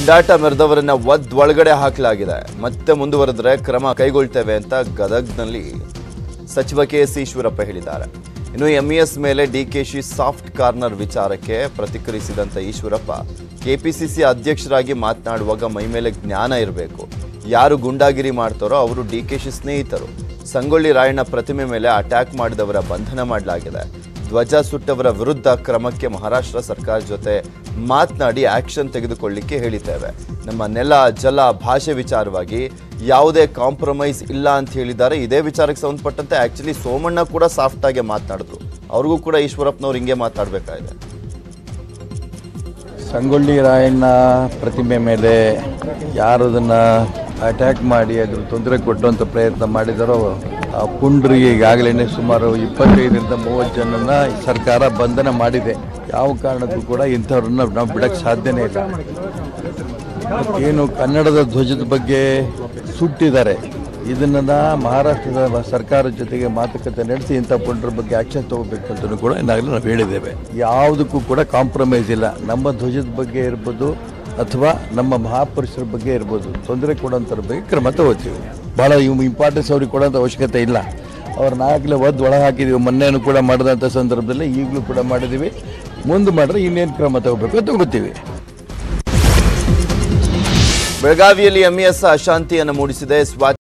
ಪುಂಡಾಟ ಮೆರೆದವರನ್ನ ಒದ್ ಒಳಗಡೆ ಹಾಕಲಾಗಿದೆ ಮತ್ತೆ ಮುಂದುವರೆದ್ರೆ ಕ್ರಮ ಕೈಗೊಳ್ತೇವೆ ಅಂತ ಗದಗ್ನಲ್ಲಿ ಸಚಿವ ಕೆ ಎಸ್ ಈಶ್ವರಪ್ಪ ಹೇಳಿದ್ದಾರೆ ಇನ್ನು ಎಂಇಎಸ್ ಮೇಲೆ ಡಿಕೆಶಿ ಸಾಫ್ಟ್ ಕಾರ್ನರ್ ವಿಚಾರಕ್ಕೆ ಪ್ರತಿಕ್ರಿಯಿಸಿದಂತ ಈಶ್ವರಪ್ಪ ಕೆಪಿಸಿಸಿ ಅಧ್ಯಕ್ಷರಾಗಿ ಮಾತನಾಡುವಾಗ ಮೈಮೇಲೆ ಜ್ಞಾನ ಇರಬೇಕು ಯಾರು ಗುಂಡಾಗಿರಿ ಮಾಡ್ತಾರೋ ಅವರು ಡಿಕೆಶಿ ಸ್ನೇಹಿತರು ಸಂಗೊಳ್ಳಿ ರಾಯಣ್ಣ ಪ್ರತಿಮೆ ಮೇಲೆ ಅಟ್ಯಾಕ್ ಮಾಡಿದವರ ಬಂಧನ ಮಾಡಲಾಗಿದೆ ಧ್ವಜ ಸುಟ್ಟವರ ವಿರುದ್ಧ ಕ್ರಮಕ್ಕೆ ಮಹಾರಾಷ್ಟ್ರ ಸರ್ಕಾರ ಜೊತೆ ಮಾತನಾಡಿ ಆಕ್ಷನ್ ತೆಗೆದುಕೊಳ್ಳಿಕ್ಕೆ ಹೇಳಿದ್ದೇವೆ ನಮ್ಮ ನೆಲ ಜಲ ಭಾಷೆ ವಿಚಾರವಾಗಿ ಯಾವುದೇ ಕಾಂಪ್ರಮೈಸ್ ಇಲ್ಲ ಅಂತ ಹೇಳಿದ್ದಾರೆ ಇದೇ ವಿಚಾರಕ್ಕೆ ಸಂಬಂಧಪಟ್ಟಂತೆ ಆಕ್ಚುಲಿ ಸೋಮಣ್ಣ ಕೂಡ ಸಾಫ್ಟ್ ಆಗಿ ಮಾತನಾಡಿದ್ರು ಅವ್ರಿಗೂ ಕೂಡ ಈಶ್ವರಪ್ಪನವ್ರು ಹಿಂಗೆ ಮಾತಾಡಬೇಕಾಗಿದೆ ಸಂಗೊಳ್ಳಿ ರಾಯಣ್ಣ ಪ್ರತಿಮೆ ಮೇಲೆ ಯಾರು ಅದನ್ನು ಅಟ್ಯಾಕ್ ಮಾಡಿ ಅದ್ರ ತೊಂದರೆ ಕೊಟ್ಟುವಂಥ ಪ್ರಯತ್ನ ಮಾಡಿದಾರೋ ಆ ಪುಂಡ್ರಿಗೆ ಈಗಾಗಲೇ ಸುಮಾರು ಇಪ್ಪತ್ತೈದರಿಂದ ಮೂವತ್ತು ಜನನ ಸರ್ಕಾರ ಬಂಧನ ಮಾಡಿದೆ ಯಾವ ಕಾರಣಕ್ಕೂ ಕೂಡ ಇಂಥವ್ರನ್ನ ನಾವು ಬಿಡಕ್ಕೆ ಸಾಧ್ಯನೇ ಇಲ್ಲ ಏನು ಕನ್ನಡದ ಧ್ವಜದ ಬಗ್ಗೆ ಸುಟ್ಟಿದ್ದಾರೆ ಇದನ್ನ ಮಹಾರಾಷ್ಟ್ರದ ಸರ್ಕಾರದ ಜೊತೆಗೆ ಮಾತುಕತೆ ನಡೆಸಿ ಇಂಥ ಪುಂಡ್ರ ಬಗ್ಗೆ ಆಕ್ಷನ್ ತಗೋಬೇಕು ಅಂತಲೂ ಕೂಡ ಈಗಾಗಲೇ ನಾವು ಹೇಳಿದ್ದೇವೆ ಯಾವುದಕ್ಕೂ ಕೂಡ ಕಾಂಪ್ರಮೈಸ್ ಇಲ್ಲ ನಮ್ಮ ಧ್ವಜದ ಬಗ್ಗೆ ಇರ್ಬೋದು ಅಥವಾ ನಮ್ಮ ಮಹಾಪುರುಷರ ಬಗ್ಗೆ ಇರ್ಬೋದು ತೊಂದರೆ ಕೊಡೋಂಥರ ಬಗ್ಗೆ ಕ್ರಮ ತಗೋತೀವಿ ಭಾಳ ಇವ್ ಇಂಪಾರ್ಟೆನ್ಸ್ ಅವ್ರಿಗೆ ಕೊಡೋಂಥ ಅವಶ್ಯಕತೆ ಇಲ್ಲ ಅವ್ರನ್ನ ಆಗಲೇ ಒದ್ದು ಒಳಗೆ ಹಾಕಿದ್ದೀವಿ ಮೊನ್ನೆನೂ ಕೂಡ ಮಾಡಿದಂಥ ಸಂದರ್ಭದಲ್ಲಿ ಈಗಲೂ ಕೂಡ ಮಾಡಿದ್ದೀವಿ ಮುಂದೆ ಮಾಡಿದ್ರೆ ಇನ್ನೇನು ಕ್ರಮ ತಗೋಬೇಕು ತಗೋತೀವಿ ಬೆಳಗಾವಿಯಲ್ಲಿ ಎಂಇಎಸ್ ಅಶಾಂತಿಯನ್ನು ಮೂಡಿಸಿದೆ ಸ್ವಾ